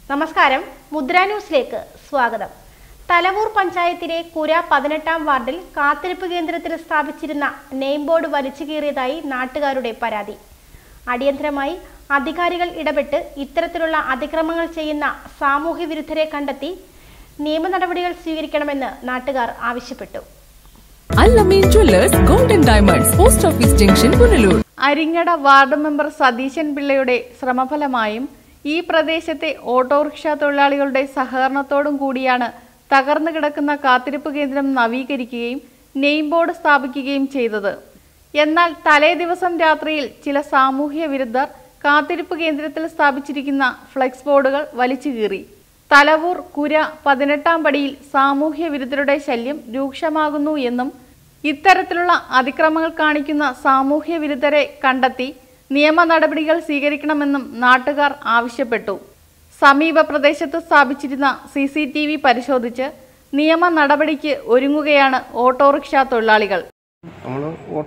നമസ്കാരം മുദ്ര ന്യൂസിലേക്ക് സ്വാഗതം തലവൂർ പഞ്ചായത്തിലെ കുര പതിനെട്ടാം വാർഡിൽ കാത്തിരിപ്പ് കേന്ദ്രത്തിൽ സ്ഥാപിച്ചിരുന്ന നെയിം ബോർഡ് വലിച്ചു കീറിയതായി നാട്ടുകാരുടെ പരാതി അടിയന്തരമായി അധികാരികൾ ഇടപെട്ട് ഇത്തരത്തിലുള്ള അതിക്രമങ്ങൾ ചെയ്യുന്ന സാമൂഹ്യ വിരുദ്ധരെ കണ്ടെത്തി നിയമ നടപടികൾ സ്വീകരിക്കണമെന്ന് നാട്ടുകാർ ആവശ്യപ്പെട്ടു Allameen jewellers golden diamonds post office junction Punalur Aringada ward member Satheesan പിള്ളയുടെ ശ്രമഫലമായും ഈ പ്രദേശത്തെ ഓട്ടോറിക്ഷ തൊഴിലാളികളുടെ സഹകരണത്തോടും കൂടിയാണ് തകർന്നു കിടക്കുന്ന കാത്തിരിപ്പ് കേന്ദ്രം നവീകരിക്കുകയും നെയിം ബോർഡ് സ്ഥാപിക്കുകയും ചെയ്തത് എന്നാൽ തലേ ദിവസം രാത്രിയിൽ ചില സാമൂഹ്യ വിരുദ്ധർ കാത്തിരിപ്പ് കേന്ദ്രത്തിൽ സ്ഥാപിച്ചിരിക്കുന്ന ഫ്ലെക്സ് ബോർഡുകൾ വലിച്ചു കീറി തലവൂർ കുര പതിനെട്ടാം പടിയിൽ സാമൂഹ്യ വിരുദ്ധരുടെ ശല്യം രൂക്ഷമാകുന്നു എന്നും ഇത്തരത്തിലുള്ള അതിക്രമങ്ങൾ കാണിക്കുന്ന സാമൂഹ്യ വിരുദ്ധരെ കണ്ടെത്തി നിയമ നടപടികൾ സ്വീകരിക്കണമെന്നും നാട്ടുകാർ ആവശ്യപ്പെട്ടു സമീപ പ്രദേശത്ത് സ്ഥാപിച്ചിരുന്ന സി സി ടി വി പരിശോധിച്ച് നിയമ നടപടിക്ക് ഒരുങ്ങുകയാണ് ഓട്ടോറിക്ഷ തൊഴിലാളികൾ നമ്മൾ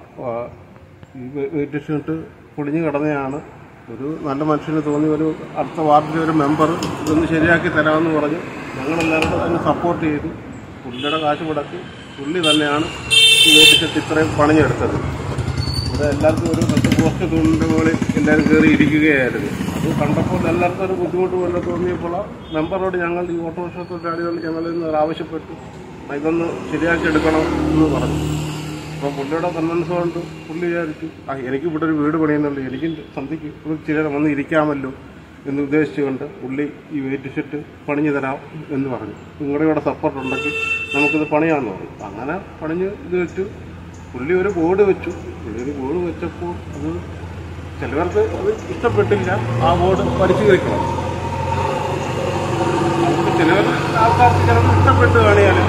ഈ വെയിറ്റ് ഷീട്ട് പൊളിഞ്ഞു കിടന്നതാണ് ഒരു നല്ല മനുഷ്യന് തോന്നി ഒരു അടുത്ത വാർഡിലെ ഒരു മെമ്പർ ഇതൊന്ന് ശരിയാക്കി തരാമെന്ന് പറഞ്ഞു ഞങ്ങളെല്ലാവരും അതിന് സപ്പോർട്ട് ചെയ്തു പുള്ളിയുടെ കാശ് മുടക്കി പുള്ളി തന്നെയാണ് ഈ വെയിറ്റ് ഷീറ്റ് ഇത്രയും പണിഞ്ഞെടുത്തത് ഇവിടെ എല്ലാവർക്കും ഒരു പത്ത് പോസ്റ്റ് തൂണിൻ്റെ പോലെ എല്ലാവരും കയറി ഇരിക്കുകയായിരുന്നു അത് കണ്ടപ്പോൾ എല്ലാവർക്കും ഒരു ബുദ്ധിമുട്ട് പോലെ തോന്നിയപ്പോൾ ആ മെമ്പറോട് ഞങ്ങൾ ഈ ഓട്ടോറിക്ഷ തൊഴിലാളികൾ ഞങ്ങളിൽ നിന്ന് ആവശ്യപ്പെട്ടു ഇതൊന്ന് ശരിയാക്കി എടുക്കണം എന്ന് പറഞ്ഞു അപ്പോൾ പുള്ളിയുടെ കൺവൻസ് കൊണ്ട് പുള്ളി വിചാരിച്ചു ആ എനിക്ക് ഇവിടെ ഒരു വീട് പണിയുന്നുള്ളൂ എനിക്ക് സന്ധ്യയ്ക്ക് ഒരു ചിലർ വന്ന് ഇരിക്കാമല്ലോ എന്ന് ഉദ്ദേശിച്ചുകൊണ്ട് പുള്ളി ഈ വെയിറ്റ് ഷെറ്റ് പണിഞ്ഞു തരാം എന്ന് പറഞ്ഞു നിങ്ങളുടെ ഇവിടെ സപ്പോർട്ട് ഉണ്ടെങ്കിൽ നമുക്കിത് പണിയാമെന്ന് പറഞ്ഞു അങ്ങനെ പണിഞ്ഞ് ഇത് വെച്ചു പുള്ളി ഒരു ബോർഡ് വെച്ചു പുള്ളി ഒരു ബോർഡ് വെച്ചപ്പോൾ അത് ചിലവർക്ക് അത് ഇഷ്ടപ്പെട്ടില്ല ആ ബോർഡ് പഠിച്ചു കഴിക്കണം അതുകൊണ്ട് ചിലവർ ആൾക്കാർക്ക് ചിലപ്പോൾ ഇഷ്ടപ്പെട്ട് കാണിയാൽ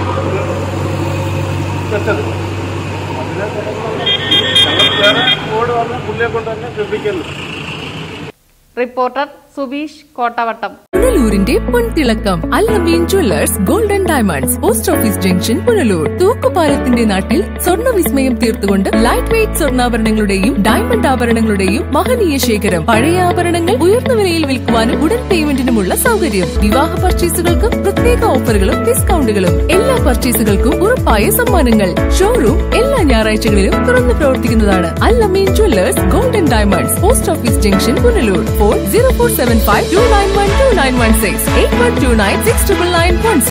വെച്ചത് അതിനെ തുടർന്ന് ഞങ്ങൾ വേറെ ബോർഡ് വന്ന് പുള്ളിയെ കൊണ്ട് തന്നെ ശ്രദ്ധിക്കുന്നു റിപ്പോർട്ടർ സുബീഷ് കോട്ടവട്ടം പുനലൂരിന്റെ പൊൻതിളക്കം Allameen jewellers golden diamonds post office junction Punalur തൂക്കുപാലത്തിന്റെ നാട്ടിൽ സ്വർണ്ണ വിസ്മയം തീർത്തുകൊണ്ട് ലൈറ്റ് വെയ്റ്റ് സ്വർണ്ണാഭരണങ്ങളുടെയും ഡയമണ്ട് ആഭരണങ്ങളുടെയും മഹനീയ ശേഖരം പഴയ ആഭരണങ്ങൾ ഉയർന്ന വിലയിൽ വിൽക്കുവാനും ഉടൻ പേയ്മെന്റിനുമുള്ള സൗകര്യം വിവാഹ പർച്ചേസുകൾക്കും പ്രത്യേക ഓഫറുകളും ഡിസ്കൗണ്ടുകളും എല്ലാ പർച്ചേസുകൾക്കും ഉറപ്പായ സമ്മാനങ്ങൾ ഷോറൂം എല്ലാ ഞായറാഴ്ചകളിലും തുറന്നു പ്രവർത്തിക്കുന്നതാണ് Allameen jewellers golden diamonds post office junction Punalur phone zero four seven five two nine one two nine one six eight one two nine six triple nine one